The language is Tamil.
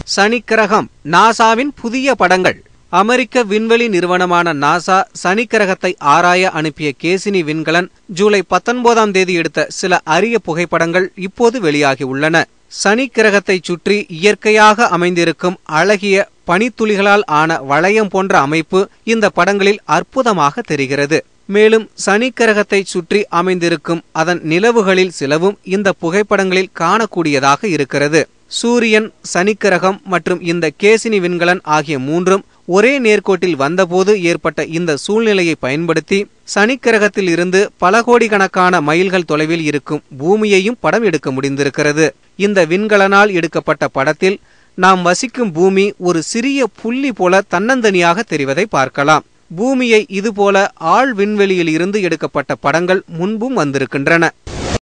சனிக்கிரகம் நாசாவின் புதிய படங்கள் அமெரிக்க விண்வெளி நிறுவனமான நாசா சனிக்கிரகத்தை ஆராய அனுப்பிய கேசினி விண்கலன் ஜூலை பத்தொன்பதாம் தேதி எடுத்த சில அரிய புகைப்படங்கள் இப்போது வெளியாகியுள்ளன சனிக்கிரகத்தை சுற்றி இயற்கையாக அமைந்திருக்கும் அழகிய பனித்துளிகளால் ஆன வளையம் போன்ற அமைப்பு இந்த படங்களில் அற்புதமாக தெரிகிறது மேலும் சனிக்கிரகத்தை சுற்றி அமைந்திருக்கும் அதன் நிலவுகளில் சிலவும் இந்த புகைப்படங்களில் காணக்கூடியதாக இருக்கிறது சூரியன் சனிக்கிரகம் மற்றும் இந்த கேசினி விண்கலன் ஆகிய மூன்றும் ஒரே நேர்கோட்டில் வந்தபோது ஏற்பட்ட இந்த சூழ்நிலையை பயன்படுத்தி சனிக்கிரகத்தில் இருந்து பல கோடிக்கணக்கான மைல்கள் தொலைவில் இருக்கும் பூமியையும் படம் எடுக்க முடிந்திருக்கிறது இந்த விண்கலனால் எடுக்கப்பட்ட படத்தில் நாம் வசிக்கும் பூமி ஒரு சிறிய புள்ளி போல தன்னந்தனியாக தெரிவதை பார்க்கலாம் பூமியை இதுபோல ஆழ் விண்வெளியில் இருந்து எடுக்கப்பட்ட படங்கள் முன்பும் வந்திருக்கின்றன